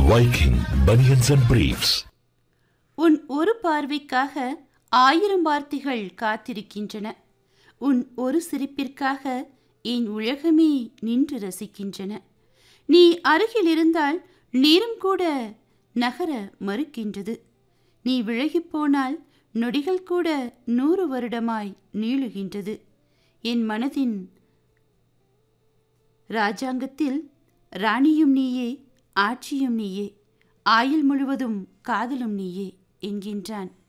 Viking Bunions and Briefs. உன் ஒரு பார்வைக்காக ஆயிரம் வார்த்தைகள் காத்திருக்கின்றன உன் ஒரு சிரிப்பிற்காக என் உலகமே நின்று ரசிக்கின்றன நீ அருகில் இருந்தால் நேரம் கூட நகர மறுக்கின்றது நீ விலகிப் போனால் நொடிகள் கூட நூறு வருடமாய் நீளுகின்றது என் மனதின் ராஜாங்கத்தில் ராணியும் நீயே ஆட்சியும் நீயே ஆயுள் முழுவதும் காதலும் நீயே என்கின்றான்